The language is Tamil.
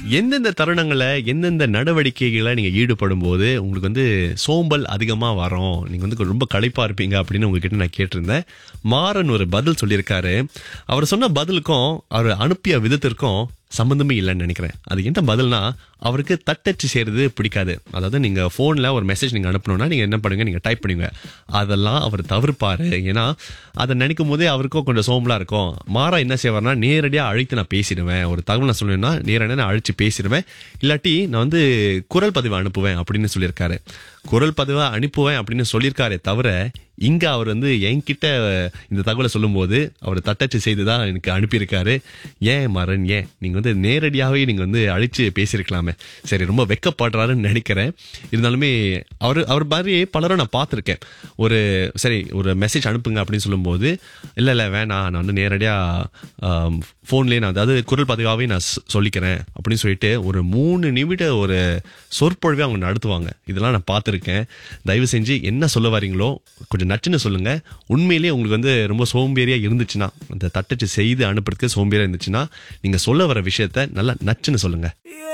எந்தெந்த தருணங்களை எந்தெந்த நடவடிக்கைகளை நீங்க ஈடுபடும் போது உங்களுக்கு வந்து சோம்பல் அதிகமா வரும் நீங்க வந்து ரொம்ப களைப்பா இருப்பீங்க அப்படின்னு உங்ககிட்ட நான் கேட்டிருந்தேன் மாறன் ஒரு பதில் சொல்லியிருக்காரு அவர் சொன்ன பதிலுக்கும் அவர் அனுப்பிய விதத்திற்கும் சம்பந்தமே இல்லைன்னு நினைக்கிறேன் அது என்ன பதில்னா அவருக்கு தட்டச்சு செய்யறது பிடிக்காது அதாவது நீங்க போன்ல ஒரு மெசேஜ் நீங்க அனுப்பணும்னா நீங்க என்ன பண்ணுங்க நீங்க டைப் பண்ணுங்க அதெல்லாம் அவர் தவிர்ப்பாரு ஏன்னா அதை நினைக்கும் போதே அவருக்கும் கொஞ்சம் சோம்பலா இருக்கும் மாறா என்ன செய்வார்னா நேரடியா அழைத்து நான் பேசிடுவேன் ஒரு தகவல் நான் சொல்லணும்னா நேரடியாக நான் அழைச்சு பேசிடுவேன் இல்லாட்டி நான் வந்து குரல் பதிவு அனுப்புவேன் அப்படின்னு சொல்லியிருக்காரு குரல் பதிவா அனுப்புவேன் அப்படின்னு சொல்லியிருக்காரே தவிர இங்க அவர் வந்து என்கிட்ட இந்த தகவலை சொல்லும்போது அவர் தட்டச்சு செய்து தான் எனக்கு அனுப்பியிருக்காரு ஏன் மரன் ஏன் நீங்க வந்து நேரடியாகவே நீங்க வந்து அழைச்சு பேசியிருக்கலாமே சரி ரொம்ப வெக்கப்படுறாருன்னு நினைக்கிறேன் இருந்தாலுமே அவர் அவர் மாதிரி பலரும் நான் பார்த்துருக்கேன் ஒரு சரி ஒரு மெசேஜ் அனுப்புங்க அப்படின்னு சொல்லும்போது இல்லை இல்லை வேணாம் நான் வந்து நேரடியாக ஃபோன்லேயே நான் அதாவது குரல் பதிவாகவே நான் சொ- சொல்லிக்கிறேன் அப்படின்னு சொல்லிட்டு ஒரு மூணு நிமிட ஒரு சொற்பொழிவே அவங்க நடத்துவாங்க இதெல்லாம் நான் பார்த்துருக்கேன் தயவு செஞ்சு என்ன சொல்ல வரீங்களோ கொஞ்சம் நச்சுன்னு சொல்லுங்க உண்மையிலேயே உங்களுக்கு வந்து ரொம்ப சோம்பேறியா இருந்துச்சுன்னா அந்த தட்டச்சு செய்து அனுப்புறதுக்கு சோம்பேறியா இருந்துச்சுன்னா நீங்க சொல்ல வர விஷயத்த நல்லா நச்சுன்னு சொல்லுங்க